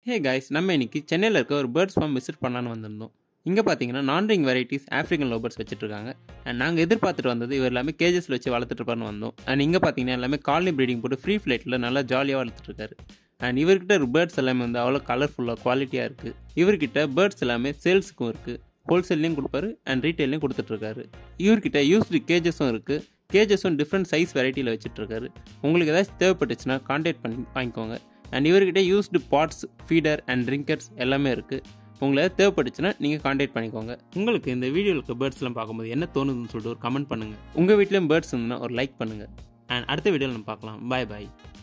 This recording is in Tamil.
ஹே காய்ஸ் நம்ம இன்னைக்கு சென்னையில் இருக்க ஒரு பேர்ட்ஸ் ஃபார்ம் விசிட் பண்ணலான்னு வந்திருந்தோம் இங்கே பார்த்தீங்கன்னா நான்ரிங் வெரைட்டிஸ் ஆஃப்ரிக்கன் லோபர்ஸ் வச்சுட்ருக்காங்க அண்ட் நாங்கள் எதிர்பார்த்துட்டு வந்தது இவர் எல்லாமே கேஜஸில் வச்சு வளர்த்துட்டு இருப்பாருன்னு வந்தோம் அண்ட் இங்கே பார்த்தீங்கன்னா எல்லாமே காலனி ப்ரீடிங் போட்டு ஃப்ரீ ஃப்ளைட்டில் நல்லா ஜாலியாக வளர்த்துட்ருக்காரு அண்ட் இவர்கிட்ட பேர்ட்ஸ் எல்லாமே வந்து அவ்வளோ கலர்ஃபுல்லாக குவாலிட்டியாக இருக்குது இவர்கிட்ட பேர்ட்ஸ் எல்லாமே சேல்ஸுக்கும் இருக்குது ஹோல்சேல்லையும் கொடுப்பாரு அண்ட் ரீட்டைல்லையும் கொடுத்துட்ருக்காரு இவர்கிட்ட யூஸ்டு கேஜஸும் இருக்குது கேஜஸும் டிஃப்ரெண்ட் சைஸ் வெரைட்டியில் வச்சுட்ருக்காரு உங்களுக்கு ஏதாச்சும் தேவைப்பட்டுச்சுன்னா கான்டாக்ட் பண்ணி வாங்கிக்கோங்க அண்ட் இவர்கிட்ட used pots feeder and drinkers எல்லாமே இருக்குது உங்களை தேவைப்பட்டுச்சுன்னா நீங்கள் கான்டாக்ட் பண்ணிக்கோங்க உங்களுக்கு இந்த வீடியோவில் இருக்க பேர்ட்ஸ்லாம் பார்க்கும்போது என்ன தோணுதுன்னு சொல்லிட்டு ஒரு கமெண்ட் பண்ணுங்கள் உங்கள் வீட்லேயும் பேர்ட்ஸ் இருந்ததுன்னா ஒரு லைக் பண்ணுங்கள் அண்ட் அடுத்த வீடியோவில் நம்ம பார்க்கலாம் பாய் பாய்